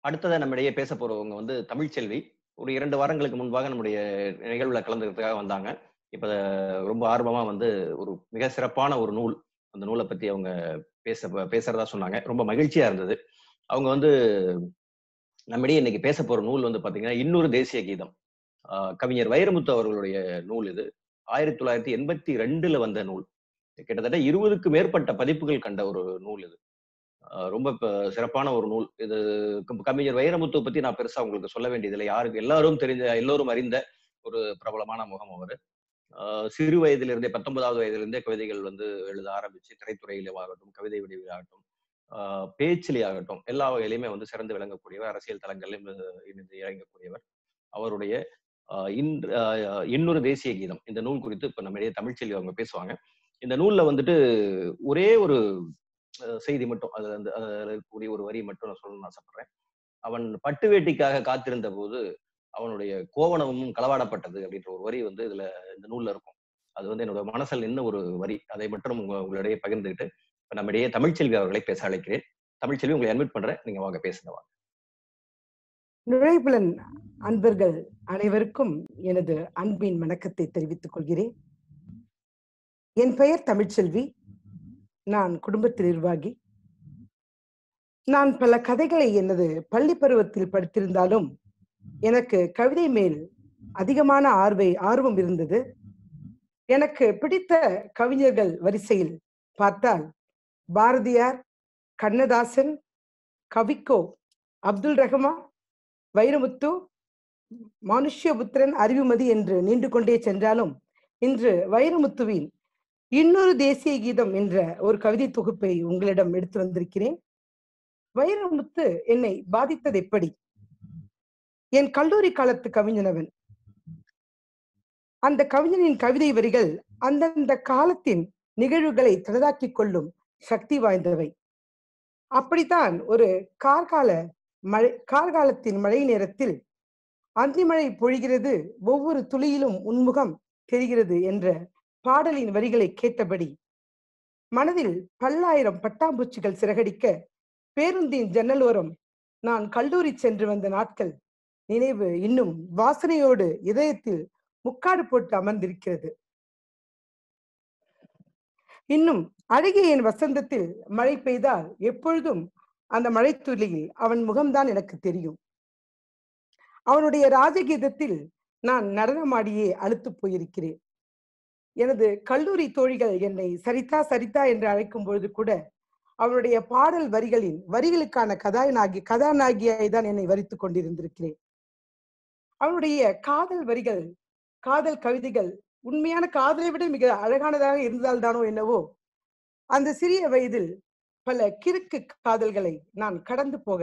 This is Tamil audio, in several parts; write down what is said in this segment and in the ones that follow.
அடுத்ததா நம்மிடையே பேச போறவங்க வந்து தமிழ்ச்செல்வி ஒரு இரண்டு வாரங்களுக்கு முன்பாக நம்முடைய நிகழ்வுல கலந்துக்கிறதுக்காக வந்தாங்க இப்ப ரொம்ப ஆர்வமா வந்து ஒரு மிக சிறப்பான ஒரு நூல் அந்த நூலை பத்தி அவங்க பேச பேசுறதா சொன்னாங்க ரொம்ப மகிழ்ச்சியா இருந்தது அவங்க வந்து நம்மிடையே இன்னைக்கு பேச போற நூல் வந்து பாத்தீங்கன்னா இன்னொரு தேசிய கீதம் ஆஹ் கவிஞர் வைரமுத்து அவர்களுடைய நூல் இது ஆயிரத்தி தொள்ளாயிரத்தி எண்பத்தி ரெண்டுல வந்த நூல் கிட்டத்தட்ட இருபதுக்கு மேற்பட்ட பதிப்புகள் கண்ட ஒரு நூல் இது ஆஹ் ரொம்ப ப- சிறப்பான ஒரு நூல் இது கம்- கவிஞர் வைரமுத்து பத்தி நான் பெருசா உங்களுக்கு சொல்ல வேண்டியதில்லை யாருக்கு எல்லாரும் தெரிஞ்ச எல்லோரும் அறிந்த ஒரு பிரபலமான முகம் அவர் ஆஹ் சிறு வயதிலிருந்தே பத்தொன்பதாவது வயதிலிருந்தே கவிதைகள் வந்து எழுத ஆரம்பிச்சு திரைத்துறையிலே ஆகட்டும் கவிதை வடிவிலாகட்டும் ஆஹ் பேச்சிலே ஆகட்டும் எல்லா வகையிலுமே வந்து சிறந்து விளங்கக்கூடியவர் அரசியல் தளங்களிலும் இணைந்து இறங்கக்கூடியவர் அவருடைய ஆஹ் இன்று ஆஹ் இன்னொரு தேசிய கீதம் இந்த நூல் குறித்து இப்ப நம்மிடையே தமிழ்ச்செல்வி அவங்க பேசுவாங்க இந்த நூல்ல வந்துட்டு ஒரே ஒரு அஹ், செய்தி மட்டும் அது அந்த அதுல இருக்கக்கூடிய ஒரு வரி மட்டும் நான் சொல்லணும்னு ஆசைப்படுறேன் அவன் பட்டு வேட்டிக்காக காத்திருந்த போது அவனுடைய கோவணமும் களவாடப்பட்டது அப்படின்ற ஒரு வரி வந்து இதுல இந்த நூல்ல இருக்கும் அது வந்து என்னோட மனசில் நின்ன ஒரு வரி அதை மட்டும் உங்க உங்களிடையே பகிர்ந்துகிட்டு இப்ப நம்மிடையே தமிழ்ச்செல்வி அவர்களை பேச அழைக்கிறேன் தமிழ்ச்செல்வி உங்களை அட்மிட் பண்றேன் நீங்க வாங்க பேசுங்க வாங்க நுழைபுலன் அன்பர்கள் அனைவருக்கும் எனது அன்பின் வணக்கத்தை தெரிவித்துக் கொள்கிறேன் என் பெயர் தமிழ்ச்செல்வி நான் குடும்பத்து நிர்வாகி நான் பல கதைகளை எனது பள்ளி பருவத்தில் படித்திருந்தாலும் எனக்கு கவிதை மேல் அதிகமான ஆர்வை ஆர்வம் இருந்தது எனக்கு பிடித்த கவிஞர்கள் வரிசையில் பார்த்தால் பாரதியார் கண்ணதாசன் கவிக்கோ அப்துல் ரஹ்மான் வைரமுத்து மனுஷ்யபுத்திரன் அறிவுமதி என்று நீண்டு கொண்டே சென்றாலும் இன்று வைரமுத்துவின் இன்னொரு தேசிய கீதம் என்ற ஒரு கவிதை தொகுப்பை உங்களிடம் எடுத்து வந்திருக்கிறேன் வைரமுத்து என்னை பாதித்தது எப்படி என் கல்லூரி காலத்து கவிஞனவன் அந்த கவிஞனின் கவிதை வரிகள் அந்தந்த காலத்தின் நிகழ்வுகளை தனதாக்கிக் கொள்ளும் சக்தி வாய்ந்தவை அப்படித்தான் ஒரு கார்கால மழை கார்காலத்தின் மழை நேரத்தில் அந்திமழை பொழிகிறது ஒவ்வொரு துளியிலும் உன்முகம் தெரிகிறது என்ற பாடலின் வரிகளை கேட்டபடி மனதில் பல்லாயிரம் பட்டாம்பூச்சிகள் சிறகடிக்க பேருந்தின் ஜன்னலோரம் நான் கல்லூரி சென்று வந்த நாட்கள் நினைவு இன்னும் வாசனையோடு இதயத்தில் முக்காடு போட்டு அமர்ந்திருக்கிறது இன்னும் அழகிய என் வசந்தத்தில் மழை பெய்தால் எப்பொழுதும் அந்த மழைத்துளியில் அவன் முகம்தான் எனக்கு தெரியும் அவனுடைய ராஜகீதத்தில் நான் நடனமாடியே அழுத்து போயிருக்கிறேன் எனது கல்லூரி தோழிகள் என்னை சரிதா சரிதா என்று அழைக்கும் பொழுது கூட அவனுடைய பாடல் வரிகளின் வரிகளுக்கான கதாநாயகி கதாநாயகியாய் தான் என்னை வரித்துக் கொண்டிருந்திருக்கிறேன் அவனுடைய காதல் வரிகள் காதல் கவிதைகள் உண்மையான காதலை விட மிக அழகானதாக இருந்தால் தானோ என்னவோ அந்த சிறிய வயதில் பல கிறுக்கு காதல்களை நான் கடந்து போக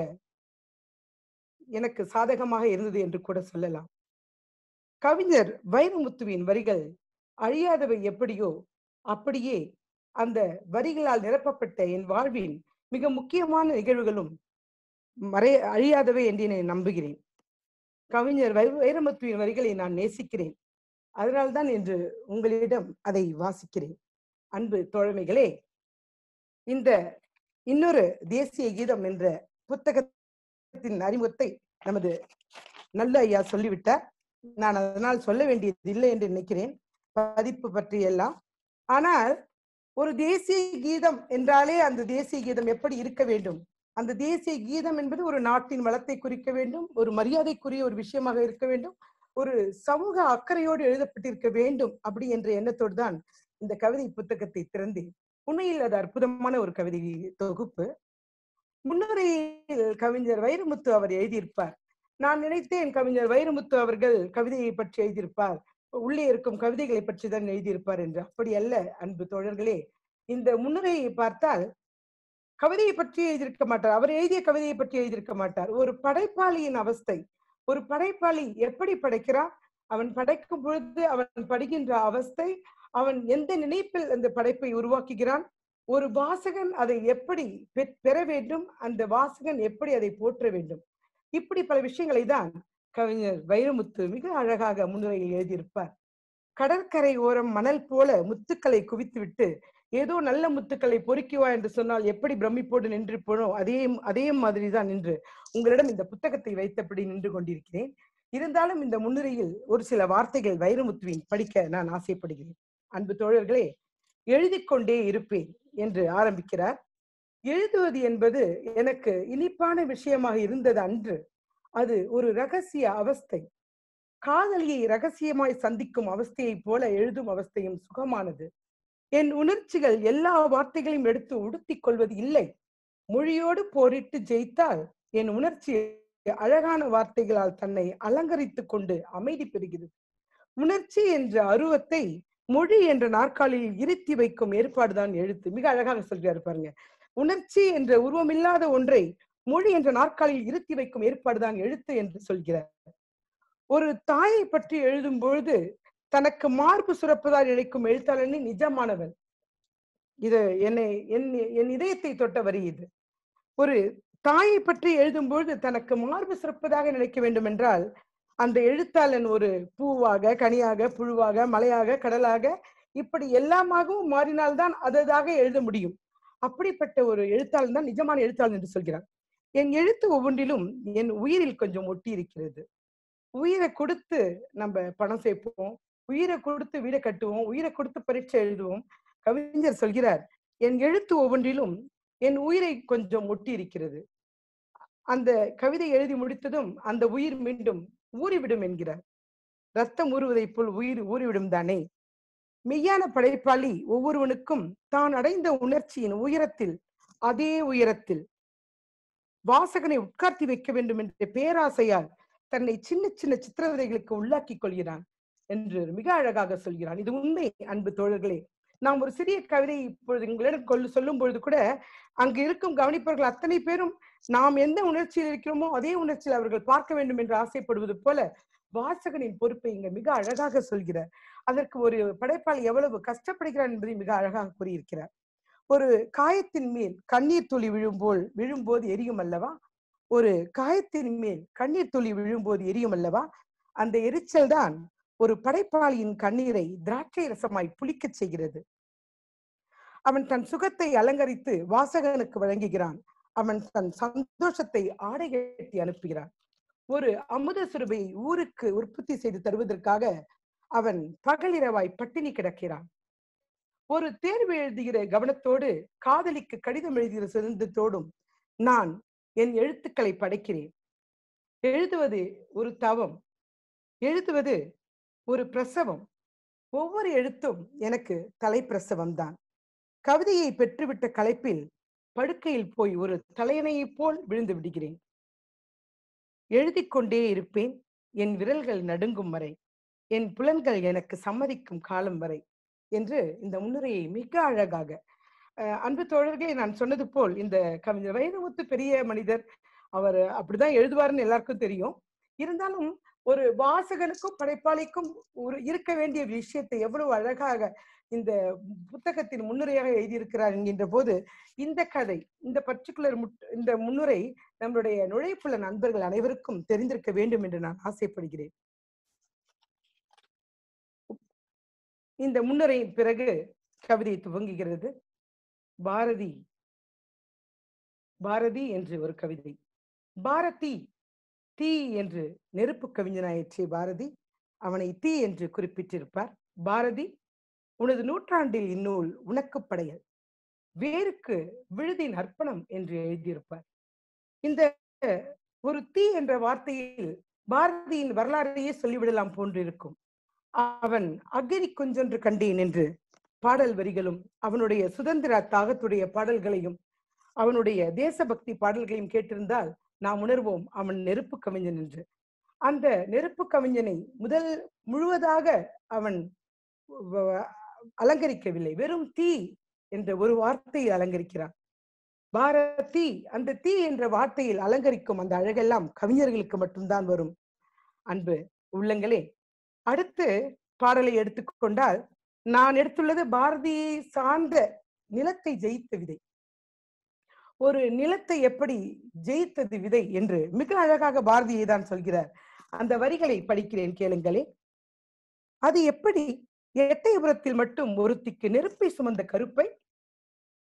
எனக்கு சாதகமாக இருந்தது என்று கூட சொல்லலாம் கவிஞர் வைரமுத்துவின் வரிகள் அழியாதவை எப்படியோ அப்படியே அந்த வரிகளால் நிரப்பப்பட்ட என் வாழ்வின் மிக முக்கியமான நிகழ்வுகளும் மறை அழியாதவை என்று நான் நம்புகிறேன் கவிஞர் வை வைரமுத்துவின் வரிகளை நான் நேசிக்கிறேன் அதனால்தான் இன்று உங்களிடம் அதை வாசிக்கிறேன் அன்பு தோழமைகளே இந்த இன்னொரு தேசிய கீதம் என்ற புத்தகத்தின் அறிமுகத்தை நமது நல்ல ஐயா சொல்லிவிட்டார் நான் அதனால் சொல்ல வேண்டியது இல்லை என்று நினைக்கிறேன் பதிப்பு பற்றி எல்லாம் ஆனால் ஒரு தேசிய கீதம் என்றாலே அந்த தேசிய கீதம் எப்படி இருக்க வேண்டும் அந்த தேசிய கீதம் என்பது ஒரு நாட்டின் வளத்தை குறிக்க வேண்டும் ஒரு மரியாதைக்குரிய ஒரு விஷயமாக இருக்க வேண்டும் ஒரு சமூக அக்கறையோடு எழுதப்பட்டிருக்க வேண்டும் அப்படி என்ற எண்ணத்தோடு தான் இந்த கவிதை புத்தகத்தை திறந்தேன் உண்மையில் அது அற்புதமான ஒரு கவிதை தொகுப்பு முன்னுரையில் கவிஞர் வைரமுத்து அவர் எழுதியிருப்பார் நான் நினைத்தேன் கவிஞர் வைரமுத்து அவர்கள் கவிதையை பற்றி எழுதியிருப்பார் உள்ளே இருக்கும் கவிதைகளை பற்றி தான் எழுதியிருப்பார் என்று அப்படி அல்ல அன்பு தோழர்களே இந்த முன்னுரையை பார்த்தால் கவிதையை பற்றி எழுதியிருக்க மாட்டார் அவர் எழுதிய கவிதையை பற்றி எழுதியிருக்க மாட்டார் ஒரு படைப்பாளியின் அவஸ்தை ஒரு படைப்பாளி எப்படி படைக்கிறான் அவன் படைக்கும் பொழுது அவன் படுகின்ற அவஸ்தை அவன் எந்த நினைப்பில் அந்த படைப்பை உருவாக்குகிறான் ஒரு வாசகன் அதை எப்படி பெற வேண்டும் அந்த வாசகன் எப்படி அதை போற்ற வேண்டும் இப்படி பல விஷயங்களை தான் கவிஞர் வைரமுத்து மிக அழகாக முன்னுரையில் எழுதியிருப்பார் கடற்கரை ஓரம் மணல் போல முத்துக்களை குவித்துவிட்டு ஏதோ நல்ல முத்துக்களை பொறுக்கிவா என்று சொன்னால் எப்படி பிரமிப்போடு நின்று போனோ அதே அதே மாதிரி தான் நின்று உங்களிடம் இந்த புத்தகத்தை வைத்தபடி நின்று கொண்டிருக்கிறேன் இருந்தாலும் இந்த முன்னுரையில் ஒரு சில வார்த்தைகள் வைரமுத்துவின் படிக்க நான் ஆசைப்படுகிறேன் அன்பு தோழர்களே எழுதிக் கொண்டே இருப்பேன் என்று ஆரம்பிக்கிறார் எழுதுவது என்பது எனக்கு இனிப்பான விஷயமாக இருந்தது அன்று அது ஒரு ரகசிய அவஸ்தை காதலியை ரகசியமாய் சந்திக்கும் அவஸ்தையைப் போல எழுதும் அவஸ்தையும் சுகமானது என் உணர்ச்சிகள் எல்லா வார்த்தைகளையும் எடுத்து உடுத்திக் கொள்வது இல்லை மொழியோடு போரிட்டு ஜெயித்தால் என் உணர்ச்சி அழகான வார்த்தைகளால் தன்னை அலங்கரித்துக் கொண்டு அமைதி பெறுகிறது உணர்ச்சி என்ற அருவத்தை மொழி என்ற நாற்காலியில் இருத்தி வைக்கும் ஏற்பாடுதான் எழுத்து மிக அழகாக சொல்றாரு பாருங்க உணர்ச்சி என்ற உருவமில்லாத ஒன்றை மொழி என்ற நாற்காலியில் இருத்தி வைக்கும் ஏற்பாடுதான் எழுத்து என்று சொல்கிறார் ஒரு தாயை பற்றி எழுதும் பொழுது தனக்கு மார்பு சுரப்பதால் இழைக்கும் எழுத்தாளனே நிஜமானவன் இது என்னை என் என் இதயத்தை தொட்ட வரி இது ஒரு தாயை பற்றி எழுதும் பொழுது தனக்கு மார்பு சுரப்பதாக நினைக்க வேண்டும் என்றால் அந்த எழுத்தாளன் ஒரு பூவாக கனியாக புழுவாக மலையாக கடலாக இப்படி எல்லாமாகவும் மாறினால்தான் அததாக எழுத முடியும் அப்படிப்பட்ட ஒரு எழுத்தாளன் தான் நிஜமான எழுத்தாளன் என்று சொல்கிறார் என் எழுத்து ஒவ்வொன்றிலும் என் உயிரில் கொஞ்சம் ஒட்டி இருக்கிறது உயிரை கொடுத்து நம்ம பணம் சேர்ப்போம் உயிரை கொடுத்து வீடை கட்டுவோம் உயிரை கொடுத்து பரீட்சை எழுதுவோம் கவிஞர் சொல்கிறார் என் எழுத்து ஒவ்வொன்றிலும் என் உயிரை கொஞ்சம் ஒட்டி இருக்கிறது அந்த கவிதை எழுதி முடித்ததும் அந்த உயிர் மீண்டும் ஊறிவிடும் என்கிறார் ரத்தம் ஊறுவதைப் போல் உயிர் ஊறிவிடும் தானே மெய்யான படைப்பாளி ஒவ்வொருவனுக்கும் தான் அடைந்த உணர்ச்சியின் உயரத்தில் அதே உயரத்தில் வாசகனை உட்கார்த்தி வைக்க வேண்டும் என்ற பேராசையால் தன்னை சின்ன சின்ன சித்திரவதைகளுக்கு உள்ளாக்கி கொள்கிறான் என்று மிக அழகாக சொல்கிறான் இது உண்மை அன்பு தோழர்களே நாம் ஒரு சிறிய கவிதை இப்பொழுது உங்களிடம் கொள்ளு சொல்லும் பொழுது கூட அங்கு இருக்கும் கவனிப்பவர்கள் அத்தனை பேரும் நாம் எந்த உணர்ச்சியில் இருக்கிறோமோ அதே உணர்ச்சியில் அவர்கள் பார்க்க வேண்டும் என்று ஆசைப்படுவது போல வாசகனின் பொறுப்பை இங்க மிக அழகாக சொல்கிறார் அதற்கு ஒரு படைப்பாளி எவ்வளவு கஷ்டப்படுகிறார் என்பதை மிக அழகாக கூறியிருக்கிறார் ஒரு காயத்தின் மேல் கண்ணீர் துளி விழும்போல் விழும்போது எரியும் அல்லவா ஒரு காயத்தின் மேல் கண்ணீர் துளி விழும்போது எரியும் அல்லவா அந்த எரிச்சல் தான் ஒரு படைப்பாளியின் கண்ணீரை திராட்சை ரசமாய் புளிக்கச் செய்கிறது அவன் தன் சுகத்தை அலங்கரித்து வாசகனுக்கு வழங்குகிறான் அவன் தன் சந்தோஷத்தை ஆடை கட்டி அனுப்புகிறான் ஒரு அமுத சுரபை ஊருக்கு உற்பத்தி செய்து தருவதற்காக அவன் பகலிரவாய் பட்டினி கிடக்கிறான் ஒரு தேர்வு எழுதுகிற கவனத்தோடு காதலிக்கு கடிதம் எழுதுகிற சுதந்திரத்தோடும் நான் என் எழுத்துக்களை படைக்கிறேன் எழுதுவது ஒரு தவம் எழுதுவது ஒரு பிரசவம் ஒவ்வொரு எழுத்தும் எனக்கு தலைப்பிரசவம் தான் கவிதையை பெற்றுவிட்ட களைப்பில் படுக்கையில் போய் ஒரு தலையணையைப் போல் விழுந்து விடுகிறேன் எழுதிக் கொண்டே இருப்பேன் என் விரல்கள் நடுங்கும் வரை என் புலன்கள் எனக்கு சம்மதிக்கும் காலம் வரை என்று இந்த முன்னுரையை மிக அழகாக அஹ், அன்பு தோழர்களே நான் சொன்னது போல் இந்த கவிஞர் வைரமுத்து பெரிய மனிதர் அவர் அப்படிதான் எழுதுவாருன்னு எல்லாருக்கும் தெரியும் இருந்தாலும் ஒரு வாசகனுக்கும் படைப்பாளிக்கும் ஒரு இருக்க வேண்டிய விஷயத்தை எவ்வளவு அழகாக இந்த புத்தகத்தின் முன்னுரையாக எழுதியிருக்கிறார் என்கின்ற போது இந்த கதை இந்த பர்டிகுலர் இந்த முன்னுரை நம்மளுடைய நுழைப்புல நண்பர்கள் அனைவருக்கும் தெரிந்திருக்க வேண்டும் என்று நான் ஆசைப்படுகிறேன் இந்த முன்னுரையின் பிறகு கவிதை துவங்குகிறது பாரதி பாரதி என்று ஒரு கவிதை பாரதி தீ என்று நெருப்பு கவிஞனாயிற்றே பாரதி அவனை தீ என்று குறிப்பிட்டிருப்பார் பாரதி உனது நூற்றாண்டில் இந்நூல் உனக்கு படையல் வேருக்கு விழுதின் அர்ப்பணம் என்று எழுதியிருப்பார் இந்த ஒரு தீ என்ற வார்த்தையில் பாரதியின் வரலாறையே சொல்லிவிடலாம் போன்றிருக்கும் அவன் அக்னி கொஞ்சொன்று கண்டேன் என்று பாடல் வரிகளும் அவனுடைய சுதந்திர தாகத்துடைய பாடல்களையும் அவனுடைய தேசபக்தி பாடல்களையும் கேட்டிருந்தால் நாம் உணர்வோம் அவன் நெருப்பு கவிஞன் என்று அந்த நெருப்பு கவிஞனை முதல் முழுவதாக அவன் வ- அலங்கரிக்கவில்லை வெறும் தீ என்ற ஒரு வார்த்தையை அலங்கரிக்கிறான் பாரதி அந்த தீ என்ற வார்த்தையில் அலங்கரிக்கும் அந்த அழகெல்லாம் கவிஞர்களுக்கு மட்டும்தான் வரும் அன்பு உள்ளங்களே அடுத்து பாடலை எடுத்துக்கொண்டால் நான் எடுத்துள்ளது பாரதியை சார்ந்த நிலத்தை ஜெயித்த விதை ஒரு நிலத்தை எப்படி ஜெயித்தது விதை என்று மிக அழகாக பாரதியை தான் சொல்கிறார் அந்த வரிகளை படிக்கிறேன் கேளுங்களே அது எப்படி எட்டயபுரத்தில் மட்டும் ஒருத்திக்கு நெருப்பை சுமந்த கருப்பை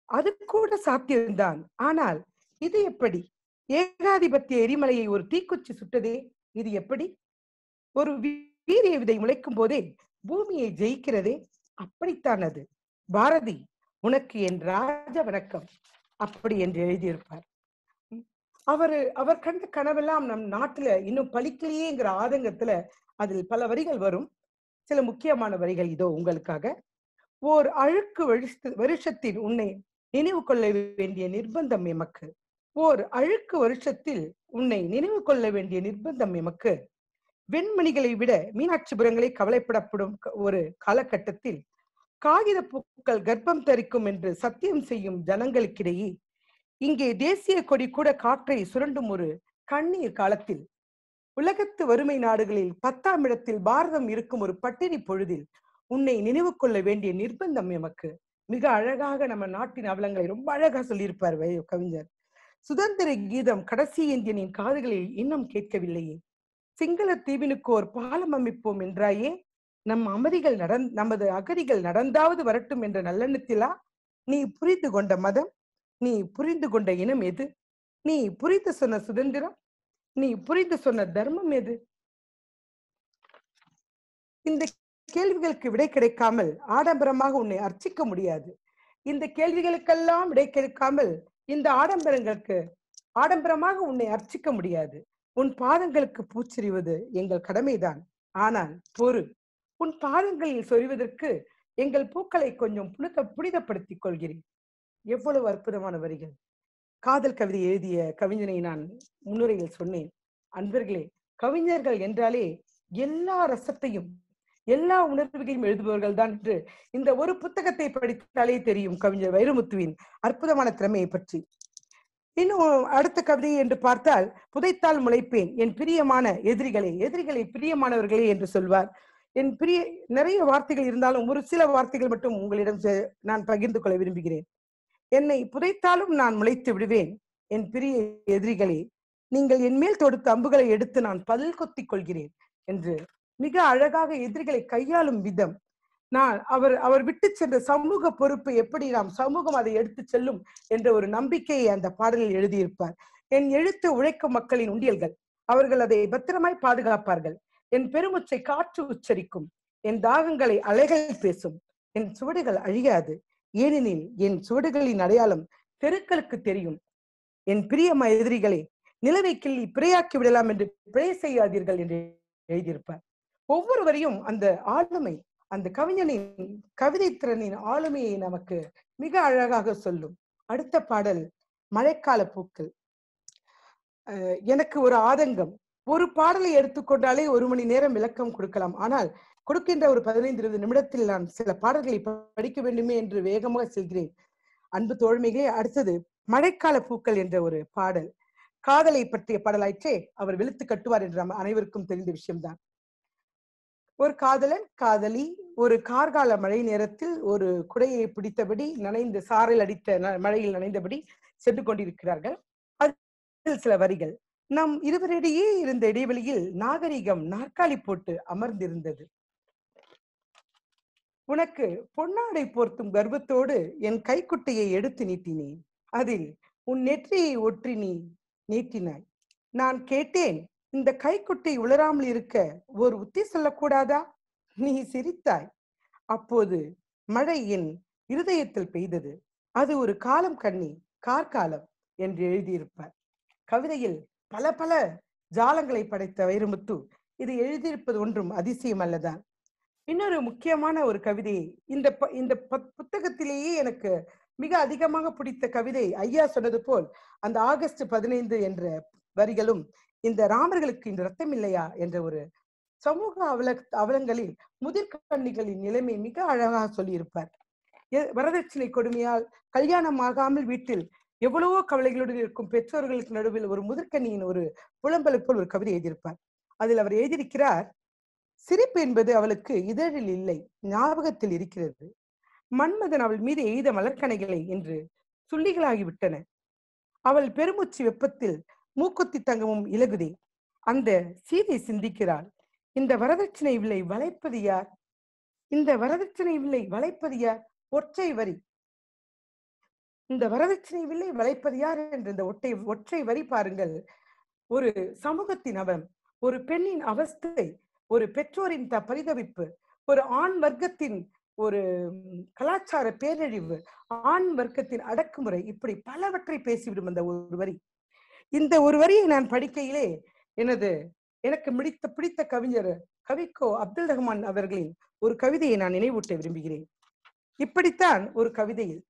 அது கூட சாத்தியம்தான் ஆனால் இது எப்படி ஏகாதிபத்திய எரிமலையை ஒரு தீக்குச்சி சுட்டதே இது எப்படி ஒரு வீ- வீரிய விதை முளைக்கும் போதே பூமியை ஜெயிக்கிறதே அப்படித்தான் அது பாரதி உனக்கு என் ராஜ வணக்கம் அப்படி என்று எழுதியிருப்பார் உம், அவரு அவர் கண்ட கனவெல்லாம் நம் நாட்டுல இன்னும் பலிக்கலையேங்கிற ஆதங்கத்துல அதில் பல வரிகள் வரும் சில முக்கியமான வரிகள் இதோ உங்களுக்காக ஓர் அழுக்கு வருஷ- வருஷத்தில் உன்னை நினைவு கொள்ள வேண்டிய நிர்பந்தம் எமக்கு ஓர் அழுக்கு வருஷத்தில் உன்னை நினைவு கொள்ள வேண்டிய நிர்பந்தம் எமக்கு வெண்மணிகளை விட மீனாட்சிபுரங்களை கவலைப்படப்படும் க- ஒரு காலகட்டத்தில் காகித பூக்கள் கர்ப்பம் தரிக்கும் என்று சத்தியம் செய்யும் ஜனங்களுக்கிடையே இங்கே தேசிய கொடி கூட காற்றை சுரண்டும் ஒரு கண்ணீர் காலத்தில் உலகத்து வறுமை நாடுகளில் பத்தாம் இடத்தில் பாரதம் இருக்கும் ஒரு பட்டினி பொழுதில் உன்னை நினைவு கொள்ள வேண்டிய நிர்பந்தம் எமக்கு மிக அழகாக நம்ம நாட்டின் அவலங்களை ரொம்ப அழகா சொல்லியிருப்பார் வை- கவிஞர் சுதந்திர கீதம் கடைசி இந்தியனின் காதுகளில் இன்னும் கேட்கவில்லையே சிங்கள தீவினுக்கு ஒரு பாலம் அமைப்போம் என்றாயே நம் அமதிகள் நடந் நமது அகதிகள் நடந்தாவது வரட்டும் என்ற நல்லெண்ணத்திலா நீ புரிந்து கொண்ட மதம் நீ புரிந்து கொண்ட இனம் எது நீ புரிந்து சொன்ன சுதந்திரம் நீ புரிந்து சொன்ன தர்மம் எது இந்த கேள்விகளுக்கு விடை கிடைக்காமல் ஆடம்பரமாக உன்னை அர்ச்சிக்க முடியாது இந்த கேள்விகளுக்கெல்லாம் விடை கிடைக்காமல் இந்த ஆடம்பரங்களுக்கு ஆடம்பரமாக உன்னை அர்ச்சிக்க முடியாது உன் பாதங்களுக்கு பூச்செறிவது எங்கள் கடமைதான் ஆனால் பொறு உன் பாதங்களில் சொறிவதற்கு எங்கள் பூக்களை கொஞ்சம் புனித புனிதப்படுத்திக் கொள்கிறேன் எவ்வளவு அற்புதமான வரிகள் காதல் கவிதை எழுதிய கவிஞனை நான் முன்னுரையில் சொன்னேன் அன்பர்களே கவிஞர்கள் என்றாலே எல்லா ரசத்தையும் எல்லா உணர்வுகளையும் எழுதுபவர்கள் தான் என்று இந்த ஒரு புத்தகத்தை படித்தாலே தெரியும் கவிஞர் வைரமுத்துவின் அற்புதமான திறமையை பற்றி இன்னும் அடுத்த கவிதை என்று பார்த்தால் புதைத்தால் முளைப்பேன் என் பிரியமான எதிரிகளே எதிரிகளே பிரியமானவர்களே என்று சொல்வார் என் பிரிய நிறைய வார்த்தைகள் இருந்தாலும் ஒரு சில வார்த்தைகள் மட்டும் உங்களிடம் செ- நான் பகிர்ந்து கொள்ள விரும்புகிறேன் என்னை புதைத்தாலும் நான் முளைத்து விடுவேன் என் பிரிய எதிரிகளே நீங்கள் என் மேல் தொடுத்த அம்புகளை எடுத்து நான் பதில் கொத்திக் கொள்கிறேன் என்று மிக அழகாக எதிரிகளை கையாளும் விதம் நான் அவர் அவர் விட்டு சென்ற சமூக பொறுப்பை எப்படி நாம் சமூகம் அதை எடுத்து செல்லும் என்ற ஒரு நம்பிக்கையை அந்த பாடலில் எழுதியிருப்பார் என் எழுத்து உழைக்கும் மக்களின் உண்டியல்கள் அவர்கள் அதை பத்திரமாய் பாதுகாப்பார்கள் என் பெருமுச்சை காற்று உச்சரிக்கும் என் தாகங்களை அலைகள் பேசும் என் சுவடுகள் அழியாது ஏனெனில் என் சுவடுகளின் அடையாளம் தெருக்களுக்கு தெரியும் என் பிரியம எதிரிகளே நிலவை கிள்ளி பிழையாக்கி விடலாம் என்று பிழை செய்யாதீர்கள் என்று எழுதியிருப்பார் ஒவ்வொருவரையும் அந்த ஆளுமை அந்த கவிஞனின் கவிதை திறனின் ஆளுமையை நமக்கு மிக அழகாக சொல்லும் அடுத்த பாடல் மழைக்கால பூக்கள் அஹ் எனக்கு ஒரு ஆதங்கம் ஒரு பாடலை எடுத்துக்கொண்டாலே ஒரு மணி நேரம் விளக்கம் கொடுக்கலாம் ஆனால் கொடுக்கின்ற ஒரு பதினைந்து இருபது நிமிடத்தில் நான் சில பாடல்களை படிக்க வேண்டுமே என்று வேகமாக செல்கிறேன் அன்பு தோழமைகளே அடுத்தது மழைக்கால பூக்கள் என்ற ஒரு பாடல் காதலை பற்றிய பாடலாயிற்றே அவர் வெளுத்து கட்டுவார் என்று நம்ம அனைவருக்கும் தெரிந்த விஷயம்தான் ஒரு காதலன் காதலி ஒரு கார்கால மழை நேரத்தில் ஒரு குடையை பிடித்தபடி நனைந்து சாரல் அடித்த ந- மழையில் நனைந்தபடி சென்று கொண்டிருக்கிறார்கள் அதில் சில வரிகள் நம் இருவரிடையே இருந்த இடைவெளியில் நாகரிகம் நாற்காலி போட்டு அமர்ந்திருந்தது உனக்கு பொன்னாடை போர்த்தும் கர்வத்தோடு என் கைக்குட்டையை எடுத்து நீட்டினேன் அதில் உன் நெற்றியை ஒற்றி நீ நீட்டினாய் நான் கேட்டேன் இந்த கைக்குட்டை உளராமல் இருக்க ஒரு உத்தி சொல்லக்கூடாதா நீ சிரித்தாய் அப்போது மழை என் இருதயத்தில் பெய்தது அது ஒரு காலம் கண்ணி கார்காலம் என்று எழுதியிருப்பார் கவிதையில் பல பல ஜாலங்களை படைத்த வைரமுத்து இது எழுதியிருப்பது ஒன்றும் அதிசயம் அல்லதான் இன்னொரு முக்கியமான ஒரு கவிதை இந்த ப- இந்த பத்- புத்தகத்திலேயே எனக்கு மிக அதிகமாக பிடித்த கவிதை ஐயா சொன்னது போல் அந்த ஆகஸ்ட் பதினைந்து என்ற வரிகளும் இந்த ராமர்களுக்கு இந்த ரத்தம் இல்லையா என்ற ஒரு சமூக அவல அவலங்களில் முதிர்கண்ணிகளின் நிலைமை மிக அழகாக சொல்லியிருப்பார் எ- வரதட்சணை கொடுமையால் கல்யாணம் ஆகாமல் வீட்டில் எவ்வளவோ கவலைகளுடன் இருக்கும் பெற்றோர்களுக்கு நடுவில் ஒரு முதிர்கண்ணியின் ஒரு புலம்பலை போல் ஒரு கவிதை எழுதியிருப்பார் அதில் அவர் எழுதியிருக்கிறார் சிரிப்பு என்பது அவளுக்கு இதழில் இல்லை ஞாபகத்தில் இருக்கிறது மன்மதன் அவள் மீது எய்த மலர்கணைகளை என்று சுள்ளிகளாகிவிட்டன அவள் பெருமூச்சு வெப்பத்தில் மூக்குத்தி தங்கமும் இலகுதே அந்த சீதை சிந்திக்கிறாள் இந்த வரதட்சணை விலை வளைப்பது யார் இந்த வரதட்சணை விலை வளைப்பது யார் ஒற்றை வரி இந்த வரதட்சணை வில்லை வளைப்பது யார் என்ற இந்த ஒற்றை ஒற்றை வரி பாருங்கள் ஒரு சமூகத்தின் அவலம் ஒரு பெண்ணின் அவஸ்தை ஒரு பெற்றோரின் த பரிதவிப்பு ஒரு ஆண் வர்க்கத்தின் ஒரு ம், கலாச்சார பேரழிவு ஆண் வர்க்கத்தின் அடக்குமுறை இப்படி பலவற்றை பேசிவிடும் அந்த ஒரு வரி இந்த ஒரு வரியை நான் படிக்கையிலே எனது எனக்கு மிடித்த பிடித்த கவிஞர் கவிக்கோ அப்துல் ரஹ்மான் அவர்களின் ஒரு கவிதையை நான் நினைவூட்ட விரும்புகிறேன் இப்படித்தான் ஒரு கவிதையில்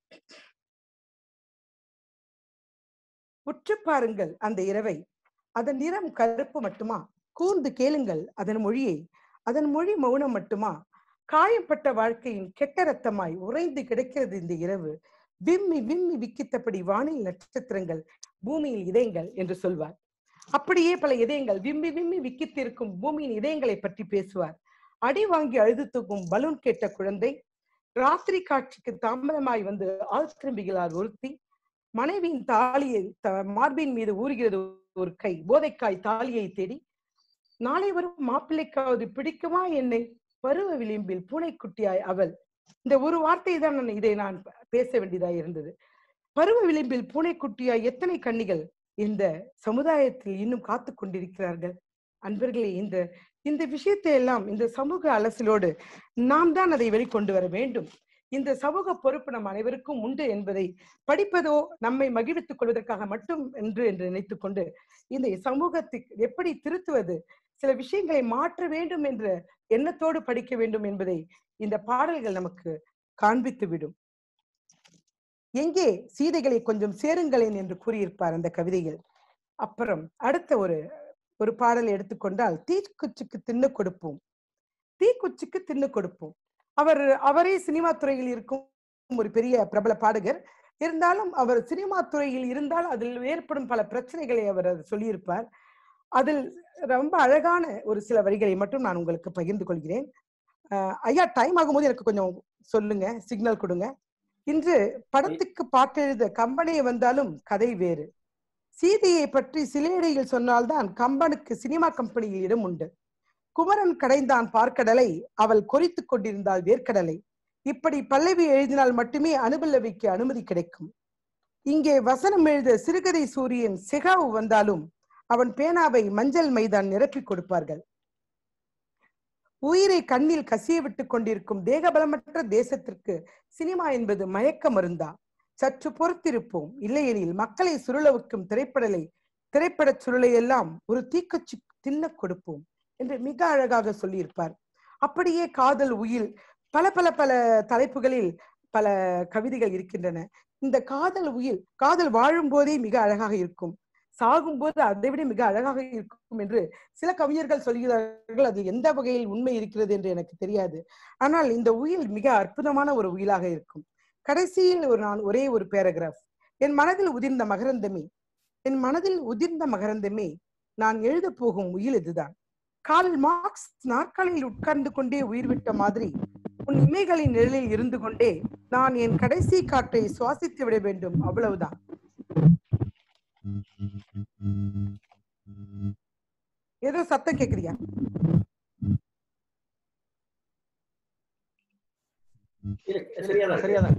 உற்று பாருங்கள் அந்த இரவை அதன் நிறம் கருப்பு மட்டுமா கூர்ந்து கேளுங்கள் அதன் மொழியை அதன் மொழி மௌனம் மட்டுமா காயப்பட்ட வாழ்க்கையின் கெட்ட ரத்தமாய் உறைந்து கிடக்கிறது இந்த இரவு விம்மி விம்மி விக்கித்தபடி வானில் நட்சத்திரங்கள் பூமியில் இதயங்கள் என்று சொல்வார் அப்படியே பல இதயங்கள் விம்மி விம்மி விக்கித்திருக்கும் பூமியின் இதயங்களை பற்றி பேசுவார் அடி வாங்கி அழுது தூக்கும் பலூன் கேட்ட குழந்தை ராத்திரி காட்சிக்கு தாமதமாய் வந்து ஆள் திரும்பிகளார் ஒருத்தி மனைவியின் தாலியை த- மார்பின் மீது ஊறுகிறது ஒரு கை போதைக்காய் தாலியை தேடி நாளை வரும் மாப்பிள்ளைக்காவது பிடிக்குமா என்னை பருவ விளிம்பில் பூனைக்குட்டியாய் அவள் இந்த ஒரு வார்த்தை தான் நான் இதை நான் ப- பேச வேண்டியதாய் இருந்தது பருவ விளிம்பில் பூனைக்குட்டியாய் எத்தனை கன்னிகள் இந்த சமுதாயத்தில் இன்னும் காத்து கொண்டிருக்கிறார்கள் அன்பர்களே இந்த இந்த விஷயத்தை எல்லாம் இந்த சமூக அலசலோடு நாம் தான் அதை வெளிக்கொண்டு வர வேண்டும் இந்த சமூக பொறுப்பு நம் அனைவருக்கும் உண்டு என்பதை படிப்பதோ நம்மை மகிழ்வித்துக் கொள்வதற்காக மட்டும் என்று என்று நினைத்துக் கொண்டு இந்த சமூகத்துக்கு எப்படி திருத்துவது சில விஷயங்களை மாற்ற வேண்டும் என்ற எண்ணத்தோடு படிக்க வேண்டும் என்பதை இந்த பாடல்கள் நமக்கு காண்பித்து விடும் எங்கே சீதைகளை கொஞ்சம் சேருங்களேன் என்று கூறியிருப்பார் அந்த கவிதையில் அப்புறம் அடுத்த ஒரு ஒரு பாடலை எடுத்துக்கொண்டால் தீக்குச்சிக்கு தின்னு கொடுப்போம் தீக்குச்சிக்கு தின்னு கொடுப்போம் அவர் அவரே சினிமா துறையில் இருக்கும் ஒரு பெரிய பிரபல பாடகர் இருந்தாலும் அவர் சினிமா துறையில் இருந்தால் அதில் ஏற்படும் பல பிரச்சனைகளை அவர் அது சொல்லியிருப்பார் அதில் ரொம்ப அழகான ஒரு சில வரிகளை மட்டும் நான் உங்களுக்கு பகிர்ந்து கொள்கிறேன் அஹ் ஐயா டைம் ஆகும்போது எனக்கு கொஞ்சம் சொல்லுங்க சிக்னல் கொடுங்க இன்று படத்துக்கு பாட்டெழுத கம்பெனி வந்தாலும் கதை வேறு சீதையை பற்றி சிலேடையில் சொன்னால்தான் கம்பனுக்கு சினிமா கம்பெனியில் இடம் உண்டு குமரன் கடைந்தான் பார்க்கடலை அவள் கொறித்துக் கொண்டிருந்தாள் வேர்க்கடலை இப்படி பல்லவி எழுதினால் மட்டுமே அனுபல்லவிக்கு அனுமதி கிடைக்கும் இங்கே வசனம் எழுத சிறுகதை சூரியன் சிகாவு வந்தாலும் அவன் பேனாவை மஞ்சள் மைதான் நிரப்பி கொடுப்பார்கள் உயிரை கண்ணில் கசிய விட்டுக் கொண்டிருக்கும் தேகபலமற்ற தேசத்திற்கு சினிமா என்பது மயக்க மருந்தா சற்று பொறுத்திருப்போம் இல்லையெனில் மக்களை சுருள வைக்கும் திரைப்படலை திரைப்படச் சுருளை எல்லாம் ஒரு தீக்கச்சி தின்னக் கொடுப்போம் என்று மிக அழகாக சொல்லியிருப்பார் அப்படியே காதல் உயில் பல பல பல தலைப்புகளில் பல கவிதைகள் இருக்கின்றன இந்த காதல் உயில் காதல் வாழும் போதே மிக அழகாக இருக்கும் சாகும்போது அதை விட மிக அழகாக இருக்கும் என்று சில கவிஞர்கள் சொல்கிறார்கள் அது எந்த வகையில் உண்மை இருக்கிறது என்று எனக்கு தெரியாது ஆனால் இந்த உயில் மிக அற்புதமான ஒரு உயிலாக இருக்கும் கடைசியில் ஒரு நான் ஒரே ஒரு பேராகிராஃப் என் மனதில் உதிர்ந்த மகரந்தமே என் மனதில் உதிர்ந்த மகரந்தமே நான் எழுத போகும் உயில் இதுதான் கால் மார்க்ஸ் நாற்காலியில் உட்கார்ந்து கொண்டே உயிர் விட்ட மாதிரி உன் இமைகளின் நிழலில் இருந்து கொண்டே நான் என் கடைசி காற்றை சுவாசித்து விட வேண்டும் அவ்வளவுதான் ஏதோ சத்தம் கேக்குறியா சரியாதான் சரியாதான்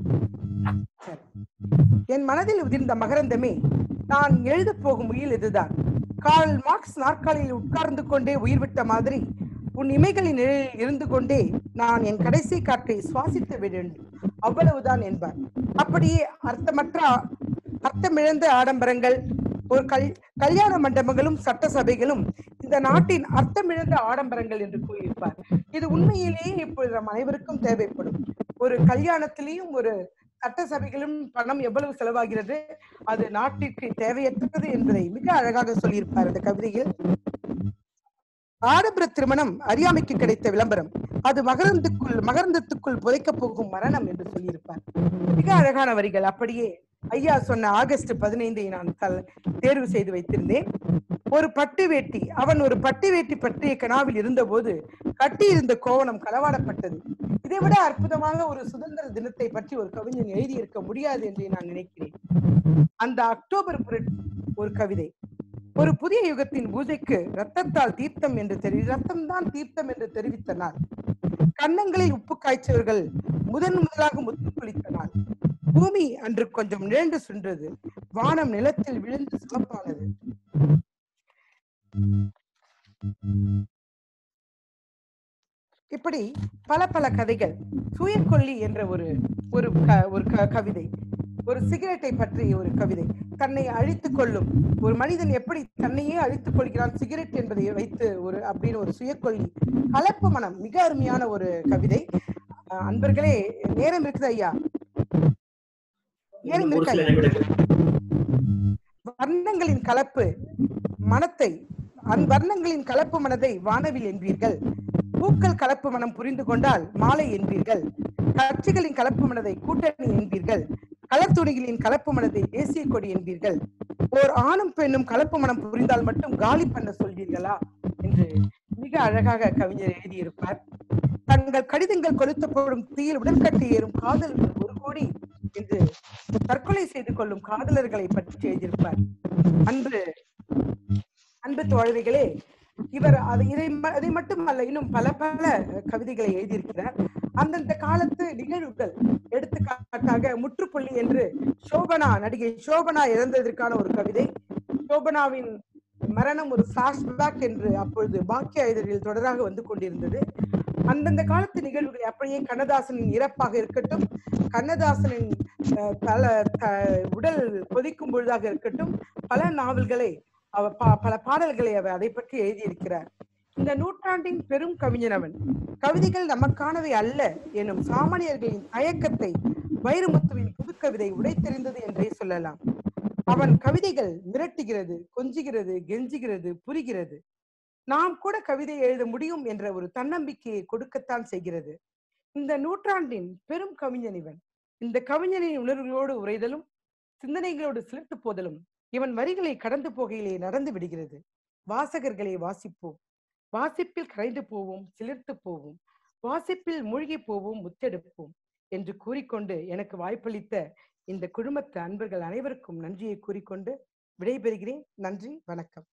என் மனதில் உதிர்ந்த மகரந்தமே நான் எழுதப் போகும் உயில் இதுதான் கால் மார்க்ஸ் நாற்காலியில் உட்கார்ந்து கொண்டே உயிர் விட்ட மாதிரி உன் இமைகளின் நிழலில் இருந்து கொண்டே நான் என் கடைசி காற்றை சுவாசித்து விட வேண்டும் அவ்வளவுதான் என்பார் அப்படியே அர்த்தமற்ற ஆ- அர்த்தமிழந்த ஆடம்பரங்கள் ஒரு கல் கல்யாண மண்டபங்களும் சட்டசபைகளும் இந்த நாட்டின் அர்த்தமிழந்த ஆடம்பரங்கள் என்று கூறியிருப்பார் இது உண்மையிலேயே இப்பொழுது நம் அனைவருக்கும் தேவைப்படும் ஒரு கல்யாணத்திலையும் ஒரு சட்டசபைகளும் பணம் எவ்வளவு செலவாகிறது அது நாட்டிற்கு தேவையற்றது என்பதை மிக அழகாக சொல்லியிருப்பார் இந்த கவிதையில் ஆடம்பர திருமணம் அறியாமைக்கு கிடைத்த விளம்பரம் அது மகரந்துக்குள் மகரந்தத்துக்குள் புதைக்கப் போகும் மரணம் என்று சொல்லியிருப்பார் மிக அழகான வரிகள் அப்படியே ஐயா சொன்ன ஆகஸ்ட் பதினைந்தை நான் தல்- தேர்வு செய்து வைத்திருந்தேன் ஒரு பட்டு வேட்டி அவன் ஒரு பட்டு வேட்டி பற்றிய கனாவில் இருந்தபோது கட்டியிருந்த கோவணம் களவாடப்பட்டது இதைவிட அற்புதமாக ஒரு சுதந்திர தினத்தை பற்றி ஒரு கவிஞன் எழுதியிருக்க முடியாது என்று நான் நினைக்கிறேன் அந்த அக்டோபர் புரட்சி ஒரு கவிதை ஒரு புதிய யுகத்தின் பூஜைக்கு ரத்தத்தால் தீர்த்தம் என்று தெரி ரத்தம் தான் தீர்த்தம் என்று தெரிவித்த நாள் கன்னங்களில் உப்பு காய்ச்சவர்கள் முதன் முதலாக முத்து குளித்த நாள் பூமி அன்று கொஞ்சம் நிழண்டு சென்றது வானம் நிலத்தில் விழுந்து சிவப்பானது இப்படி பல பல கதைகள் சுயக்கொல்லி என்ற ஒரு ஒரு க- ஒரு க- கவிதை ஒரு சிகரெட்டை பற்றிய ஒரு கவிதை தன்னை அழித்துக் கொள்ளும் ஒரு மனிதன் எப்படி தன்னையே அழித்துக் கொள்கிறான் சிகரெட் என்பதை வைத்து ஒரு அப்படின்னு ஒரு சுயக்கொல்லி கலப்பு மனம் மிக அருமையான ஒரு கவிதை அஹ் அன்பர்களே நேரம் இருக்குது ஐயா நேரம் ஒரு இருக்கா சில ஐயா? நிமிடங்கள் வர்ணங்களின் கலப்பு மனத்தை அந் வர்ணங்களின் கலப்பு மனதை வானவில் என்பீர்கள் பூக்கள் கலப்பு மனம் புரிந்து கொண்டால் மாலை என்பீர்கள் கட்சிகளின் கலப்பு மனதை கூட்டணி என்பீர்கள் கலர் துணிகளின் கலப்பு மனதை தேசிய கொடி என்பீர்கள் ஓர் ஆணும் பெண்ணும் கலப்பு மனம் புரிந்தால் மட்டும் காலி பண்ண சொல்வீர்களா என்று மிக அழகாக கவிஞர் எழுதியிருப்பார் தங்கள் கடிதங்கள் கொளுத்தப்படும் தீயில் உடன்கட்டி ஏறும் காதல் ஒரு கோடி என்று தற்கொலை செய்து கொள்ளும் காதலர்களை பற்றி எழுதியிருப்பார் அன்பு அன்பு தோழர்களே இவர் அதை இதை ம- அதை மட்டுமல்ல இன்னும் பல பல கவிதைகளை எழுதியிருக்கிறார் அந்தந்த காலத்து நிகழ்வுகள் எடுத்துக்காட்டாக முற்றுப்புள்ளி என்று சோபனா நடிகை சோபனா இறந்ததற்கான ஒரு கவிதை சோபனாவின் மரணம் ஒரு பிளாஷ்பேக் என்று அப்பொழுது பாக்கிய இதழில் தொடராக வந்து கொண்டிருந்தது அந்தந்த காலத்து நிகழ்வுகளை அப்படியே கண்ணதாசனின் இறப்பாக இருக்கட்டும் கண்ணதாசனின் அஹ், தல த- உடல் கொதிக்கும் பொழுதாக இருக்கட்டும் பல நாவல்களை அவர் பா- பல பாடல்களை அவர் அதை பற்றி எழுதியிருக்கிறார் இந்த நூற்றாண்டின் பெரும் கவிஞன் அவன் கவிதைகள் நமக்கானவை அல்ல எனும் சாமானியர்களின் தயக்கத்தை வைரமுத்துவின் புதுக்கவிதை உடைத்தெறிந்தது என்றே சொல்லலாம் அவன் கவிதைகள் மிரட்டுகிறது கொஞ்சுகிறது கெஞ்சுகிறது புரிகிறது நாம் கூட கவிதை எழுத முடியும் என்ற ஒரு தன்னம்பிக்கையை கொடுக்கத்தான் செய்கிறது இந்த நூற்றாண்டின் பெரும் கவிஞன் இவன் இந்த கவிஞனின் உணர்வுகளோடு உரைதலும் சிந்தனைகளோடு சிலிர்த்து போதலும் இவன் வரிகளை கடந்து போகையிலே நடந்து விடுகிறது வாசகர்களை வாசிப்போம் வாசிப்பில் கரைந்து போவோம் சிலிர்த்து போவோம் வாசிப்பில் மூழ்கி போவோம் முத்தெடுப்போம் என்று கூறிக்கொண்டு எனக்கு வாய்ப்பளித்த இந்த குழுமத்து அன்பர்கள் அனைவருக்கும் நன்றியை கூறிக்கொண்டு விடைபெறுகிறேன் நன்றி வணக்கம்